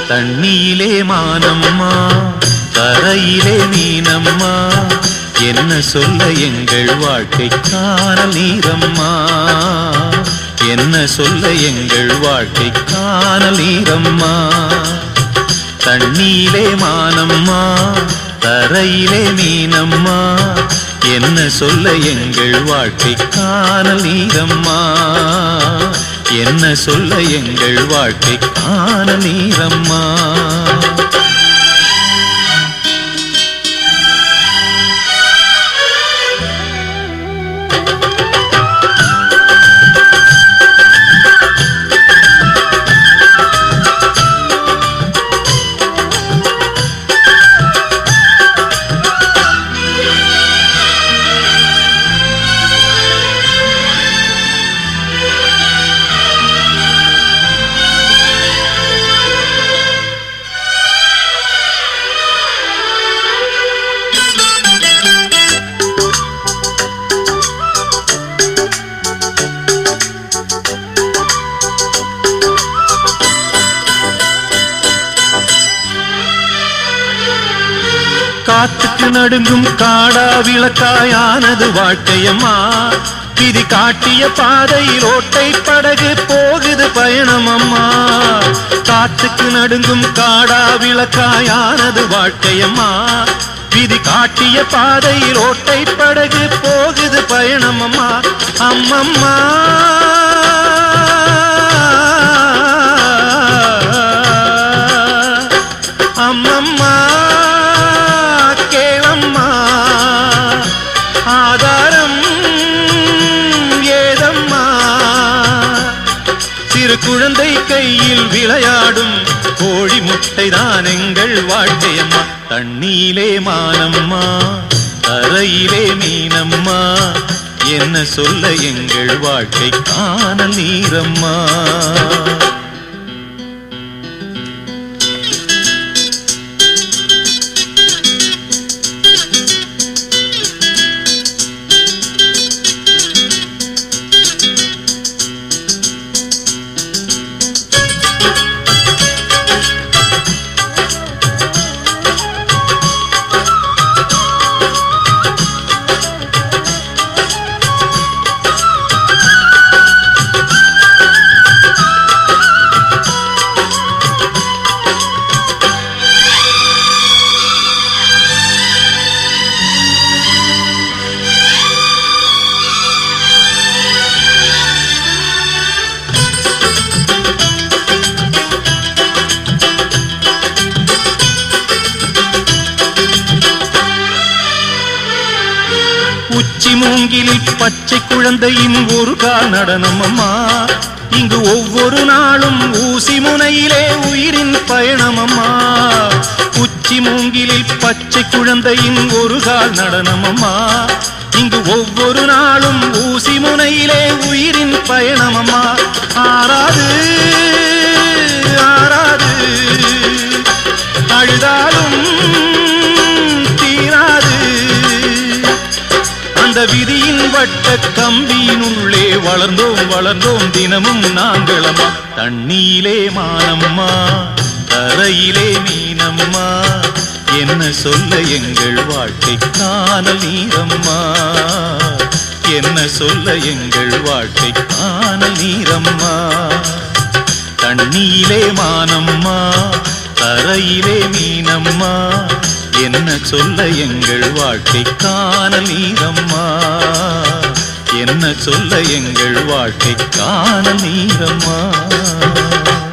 தண்ணியிலே மானம்மா கரையிலே மீனம்மா என்ன சொல்ல எங்கள் வாழ்க்கை காணல் நீரம்மா என்ன சொல்ல எங்கள் வாழ்க்கை காணல் நீரம்மா தண்ணீலே மானம்மா தரையிலே மீனம்மா என்ன சொல்ல எங்கள் வாழ்க்கை காணல் நீரம்மா என்ன சொல்ல எங்கள் வாழ்க்கை காணல் நீரம்மா காத்துக்கு நடுங்கும் காடா விளக்காயானது வாழ்க்கையம்மா விதி காட்டிய பாதையில் ஓட்டை படகு போகுது பயணம் அம்மா காத்துக்கு நடுங்கும் காடா விளக்காயானது வாழ்க்கையம்மா விதி காட்டிய பாதையில் ஓட்டை படகு போகுது பயணம் அம்மா அம்மம்மா அம்மம்மா கேளம்மா ஆதாரம் ஏதம்மா சிறு குழந்தை கையில் விளையாடும் கோழி முட்டைதான் எங்கள் வாழ்க்கையம்மா தண்ணீலே மானம்மா தரையிலே மீனம்மா என்ன சொல்ல எங்கள் வாழ்க்கை காணல் நீரம்மா உச்சி மூங்கிலில் பச்சை குழந்தையின் ஒரு கால் நடனம் அம்மா இங்கு ஒவ்வொரு நாளும் ஊசி முனையிலே உயிரின் பயணம் அம்மா உச்சி மூங்கிலில் பச்சை குழந்தையின் ஒரு கால் நடனம் அம்மா இங்கு ஒவ்வொரு நாளும் ஊசி முனையிலே உயிரின் பயணம் அம்மா ஆறாது ஆறாது அழுதாலும் தீராது அந்த விதியின் வட்ட கம்பியினுள்ளே வளர்ந்தோம் வளர்ந்தோம் தினமும் நாங்களம்மா தண்ணீலே மானம்மா தரையிலே மீனம்மா என்ன சொல்ல எங்கள் வாழ்க்கை காணல் நீரம்மா என்ன சொல்ல எங்கள் வாழ்க்கை காணல் நீரம்மா தண்ணீலே மானம்மா தரையிலே மீனம்மா என்ன சொல்ல எங்கள் வாழ்க்கை காணல் நீரம்மா என்ன சொல்ல எங்கள் வாழ்க்கை காணல் நீரம்மா